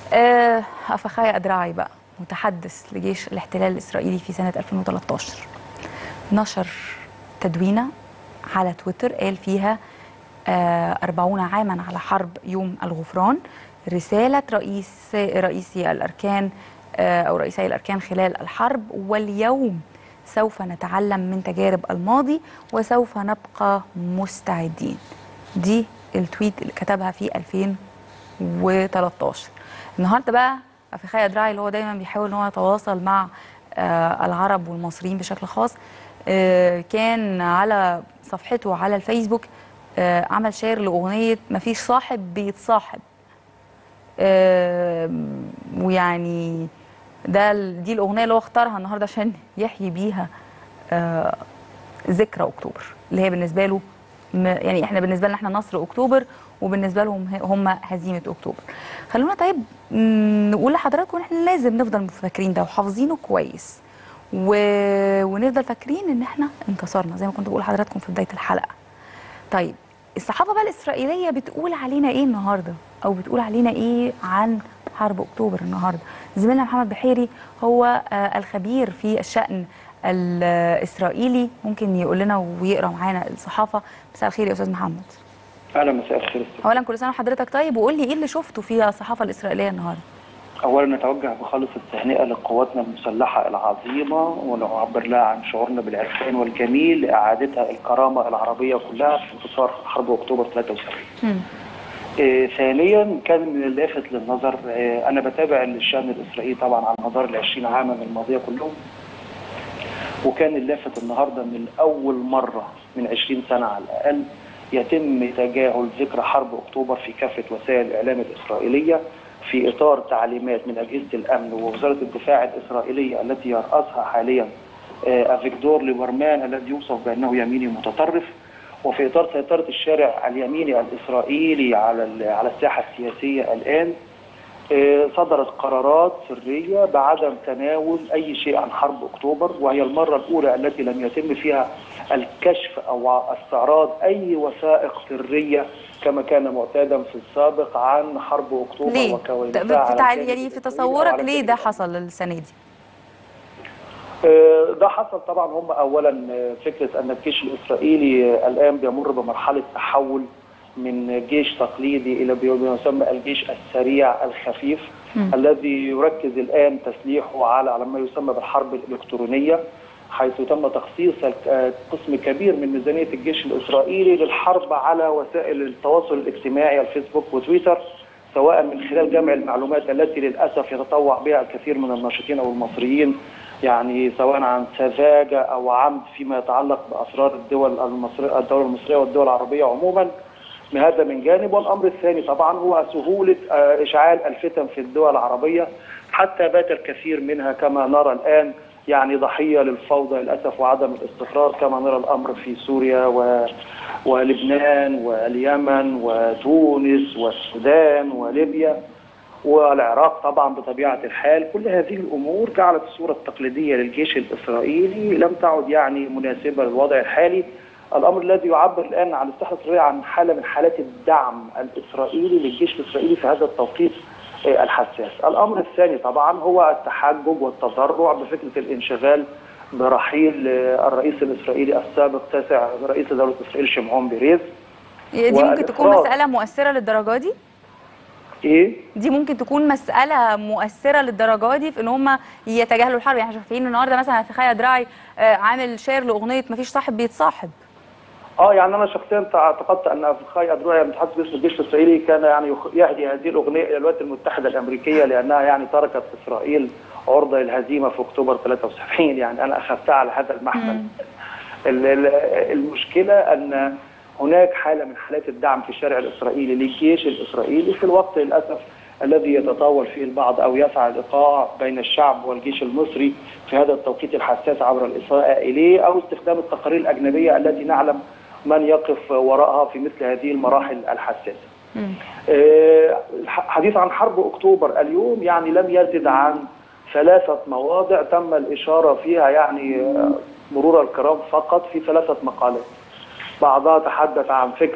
آه، أفخاي أدراعي بقى متحدث لجيش الاحتلال الإسرائيلي في سنة 2013 نشر تدوينة على تويتر قال فيها آه، أربعون عاما على حرب يوم الغفران رسالة رئيس رئيسي الأركان آه، أو رئيسي الأركان خلال الحرب واليوم سوف نتعلم من تجارب الماضي وسوف نبقى مستعدين دي التويت اللي كتبها في 2013 النهارده بقى افخاي دراعي اللي هو دايما بيحاول ان هو يتواصل مع آه، العرب والمصريين بشكل خاص آه، كان على صفحته على الفيسبوك آه، عمل شير لاغنيه مفيش صاحب بيتصاحب آه، ويعني ده ال- دي الاغنيه اللي هو اختارها النهارده عشان يحيي بيها آه، ذكرى اكتوبر اللي هي بالنسبه له م- يعني احنا بالنسبه لنا احنا نصر اكتوبر وبالنسبه لهم ه- هم هزيمه اكتوبر خلونا طيب م، نقول لحضراتكم ان احنا لازم نفضل فاكرين ده وحافظينه كويس و... ونفضل فاكرين ان احنا انتصرنا زي ما كنت بقول لحضراتكم في بدايه الحلقه طيب الصحافه بقى الاسرائيليه بتقول علينا ايه النهارده او بتقول علينا ايه عن حرب اكتوبر النهارده زميلنا محمد بحيري هو آه، الخبير في الشان الاسرائيلي ممكن يقول لنا ويقرا معانا الصحافه مساء الخير يا استاذ محمد اهلا مساء الخير اولا كل سنه وحضرتك طيب وقول لي ايه اللي شفته في الصحافه الاسرائيليه النهارده اولا نتوجه بخالص التهنئه لقواتنا المسلحه العظيمه ونعبر لها عن شعورنا بالعرفان والجميل لاعادتها الكرامه العربيه كلها في انتصار حرب اكتوبر 73 مم. آه، ثانيا كان من اللافت للنظر آه، انا بتابع الشان الاسرائيلي طبعا على مدار ال 20 عاما الماضيه كلهم وكان اللافت النهارده من اول مره من 20 سنه على الاقل يتم تجاهل ذكرى حرب اكتوبر في كافه وسائل الاعلام الاسرائيليه في اطار تعليمات من اجهزه الامن ووزاره الدفاع الاسرائيليه التي يراسها حاليا آه، افيكتور ليبرمان الذي يوصف بانه يميني متطرف وفي اطار سيطره الشارع اليميني الاسرائيلي على ال- على الساحه السياسيه الان آه، صدرت قرارات سريه بعدم تناول اي شيء عن حرب اكتوبر وهي المره الاولى التي لم يتم فيها الكشف او استعراض اي وثائق سريه كما كان معتادا في السابق عن حرب اكتوبر ليه؟ وكوارثها طب على بتاع- الجانب يعني في الإسرائيلي أو تصورك على ليه الجانب ده الأمريكي. حصل السنه دي؟ آه، ده حصل طبعا هم اولا آه، فكره ان الجيش الاسرائيلي آه، الان بيمر بمرحله تحول من جيش تقليدي الى بما يسمى الجيش السريع الخفيف مم. الذي يركز الان تسليحه على على ما يسمى بالحرب الالكترونيه حيث تم تخصيص آه، قسم كبير من ميزانيه الجيش الاسرائيلي للحرب على وسائل التواصل الاجتماعي الفيسبوك وتويتر سواء من خلال جمع المعلومات التي للاسف يتطوع بها الكثير من الناشطين او المصريين يعني سواء عن سذاجه او عمد فيما يتعلق باسرار الدول المصريه الدوله المصريه والدول العربيه عموما هذا من جانب والامر الثاني طبعا هو سهوله آه، اشعال الفتن في الدول العربيه حتى بات الكثير منها كما نرى الان يعني ضحيه للفوضى للاسف وعدم الاستقرار كما نرى الامر في سوريا و ولبنان واليمن وتونس والسودان وليبيا والعراق طبعا بطبيعه الحال كل هذه الامور جعلت الصوره التقليديه للجيش الاسرائيلي لم تعد يعني مناسبه للوضع الحالي الامر الذي يعبر الان عن الساحه الاسرائيليه عن حاله من حالات الدعم الاسرائيلي للجيش الاسرائيلي في هذا التوقيت آه، الحساس. الامر الثاني طبعا هو التحجج والتذرع بفكره الانشغال برحيل آه، الرئيس الاسرائيلي السابق تاسع رئيس دوله اسرائيل شمعون بيريز. دي ممكن تكون والإفراط. مساله مؤثره للدرجه دي؟ ايه؟ دي ممكن تكون مسألة مؤثرة للدرجة دي في ان هم يتجاهلوا الحرب يعني احنا شايفين النهارده مثلا في خيا دراعي آه، عامل شير لاغنية مفيش صاحب بيتصاحب اه يعني انا شخصيا اعتقدت ان افخاي ادرويا المتحدث باسم الجيش الاسرائيلي كان يعني يخ- يهدي هذه الاغنيه الى الولايات المتحده الامريكيه لانها يعني تركت اسرائيل عرضه للهزيمه في اكتوبر 73 يعني انا اخذتها على هذا المحمل. مم. ال- ال- المشكله ان هناك حاله من حالات الدعم في الشارع الاسرائيلي للجيش الاسرائيلي في الوقت للاسف الذي يتطاول فيه البعض او يسعى الايقاع بين الشعب والجيش المصري في هذا التوقيت الحساس عبر الاساءه اليه او استخدام التقارير الاجنبيه التي نعلم من يقف وراءها في مثل هذه المراحل الحساسه. مم. آه، الحديث عن حرب اكتوبر اليوم يعني لم يزد عن ثلاثه مواضع تم الاشاره فيها يعني آه، مرور الكرام فقط في ثلاثه مقالات. بعضها تحدث عن فكره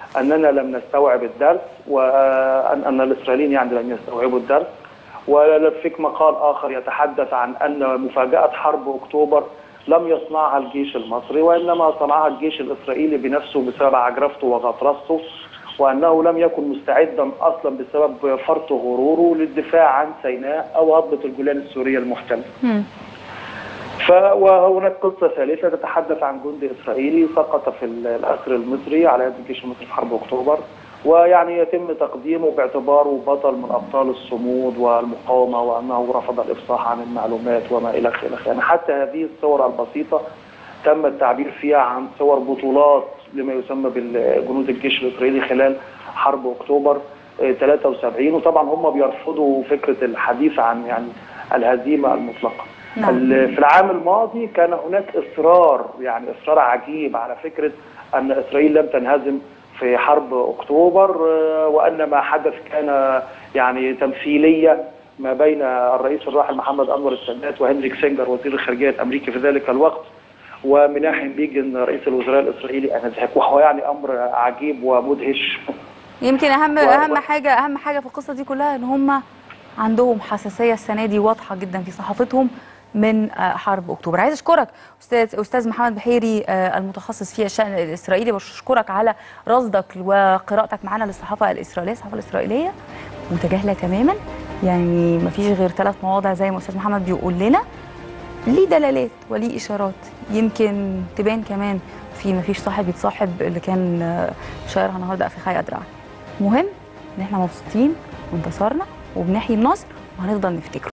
اننا لم نستوعب الدرس وان ان الاسرائيليين يعني لم يستوعبوا الدرس وفيك مقال اخر يتحدث عن ان مفاجاه حرب اكتوبر لم يصنعها الجيش المصري وانما صنعها الجيش الاسرائيلي بنفسه بسبب عجرفته وغطرسته وانه لم يكن مستعدا اصلا بسبب فرط غروره للدفاع عن سيناء او هضبه الجولان السوريه المحتله. مم. ف وهناك قصه ثالثه تتحدث عن جندي اسرائيلي سقط في الاسر المصري على يد الجيش المصري في حرب اكتوبر ويعني يتم تقديمه باعتباره بطل من ابطال الصمود والمقاومه وانه رفض الافصاح عن المعلومات وما الى اخره يعني حتى هذه الصور البسيطه تم التعبير فيها عن صور بطولات لما يسمى بالجنود الجيش الاسرائيلي خلال حرب اكتوبر آه، 73 وطبعا هم بيرفضوا فكره الحديث عن يعني الهزيمه المطلقه. نعم. ال- في العام الماضي كان هناك اصرار يعني اصرار عجيب على فكره ان اسرائيل لم تنهزم في حرب اكتوبر آه، وان ما حدث كان يعني تمثيليه ما بين الرئيس الراحل محمد انور السادات وهنري كسنجر وزير الخارجيه الامريكي في ذلك الوقت ومناحم بيجن رئيس الوزراء الاسرائيلي انذاك وهو يعني امر عجيب ومدهش يمكن اهم و- اهم و- حاجه اهم حاجه في القصه دي كلها ان هم عندهم حساسيه السنه دي واضحه جدا في صحافتهم من آه، حرب اكتوبر عايز اشكرك استاذ استاذ محمد بحيري آه، المتخصص في الشان الاسرائيلي بشكرك على رصدك وقراءتك معانا للصحافه الاسرائيليه الصحافه الاسرائيليه متجاهله تماما يعني ما فيش غير ثلاث مواضع زي ما استاذ محمد بيقول لنا ليه دلالات وليه اشارات يمكن تبان كمان في ما فيش صاحب يتصاحب اللي كان آه، شايرها النهارده افريقيا ادرع مهم ان احنا مبسوطين وانتصرنا وبنحيي النصر وهنفضل نفتكره